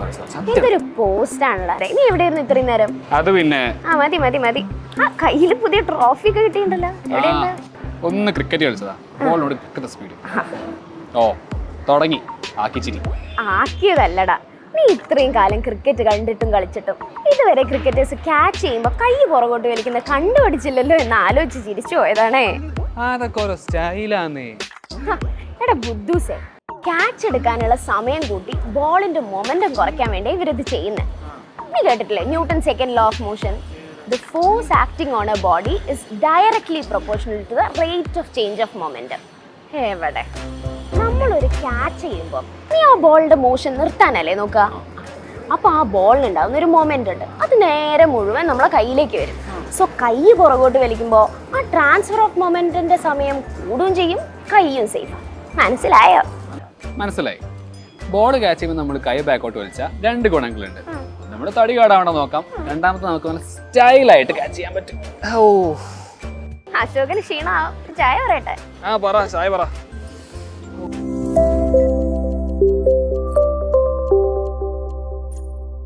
sorry sorry സത്യം ഇതൊരു post ആണല്ലോ നീ എവിടെയായിരുന്നു ഇത്രയും നേരം അത് പിന്നെ ആ മതി മതി മതി ആ കയ്യിൽ പുതിയ ട്രോഫി ഒക്കെ കിട്ടിയിട്ടുണ്ടല്ലോ ആ, എവിടെയുണ്ട് ഒന്ന് ക്രിക്കറ്റ് കളിച്ചതാ ബോളിനോട് ക്രിക്കറ്റ് സ്പീഡ് ഓ തുടങ്ങി ആക്കിച്ചിരി ആക്കിയതല്ലടാ നീ ഇത്രയും കാലം ക്രിക്കറ്റ് കണ്ടിട്ടും കളിച്ചിട്ടും ഇതുവരെ ക്രിക്കറ്റേഴ്സ് ക്യാച്ച് ചെയ്യുമ്പോൾ കൈ പുറകോട്ട് വലിക്കുന്ന കണ്ടുപിടിച്ചില്ലല്ലോ എന്ന് ആലോചിച്ച് ചിരിച്ചു പോയതാണേ അതൊക്കെ ഓരോ സ്റ്റൈലാന്നേ ഹ, എടാ ബുദ്ധൂസേ ക്യാച്ച് എടുക്കാനുള്ള സമയം കൂട്ടി ബോളിന്റെ മൊമെന്റം കുറയ്ക്കാൻ വേണ്ടി ഇവരിത് ചെയ്യുന്നത് നീ കേട്ടിട്ടില്ലേ Newton second law of motion the force acting on a body is directly proportional to the rate of change of momentum എവിടെ നമ്മളൊരു ക്യാച്ച് ചെയ്യുമ്പോൾ നീ ആ ബോളിന്റെ മോഷൻ നിർത്താനല്ലേ നോക്കുക അപ്പൊ ആ ബോളിനുണ്ടാവുന്ന ഒരു മൊമെന്റ് ഉണ്ട് അത് നേരെ മുഴുവൻ നമ്മളെ കയ്യിലേക്ക് വരും സോ കൈ പുറകോട്ട് വലിക്കുമ്പോൾ ആ ട്രാൻസ്ഫർ ഓഫ് മൊമെന്റിന്റെ സമയം കൂടുകയും ചെയ്യും കൈയും സേഫ് മനസ്സിലായോ മനസ്സിലായി ബോൾ ക്യാച്ച് ചെയ്യുമ്പോൾ നമ്മൾ കൈ ബാക്കോട്ട് വലിച്ചാൽ രണ്ട് ഗുണങ്ങളുണ്ട് നമ്മൾ തടി കാടാവണോ നോക്കാം രണ്ടാമത്തെ നമുക്ക് നല്ല സ്റ്റൈലായിട്ട് ക്യാച്ച് ചെയ്യാൻ പറ്റും ഓ അശോകന് ക്ഷീണ ചായ പറയട്ടെ ആ പറ ചായ പറ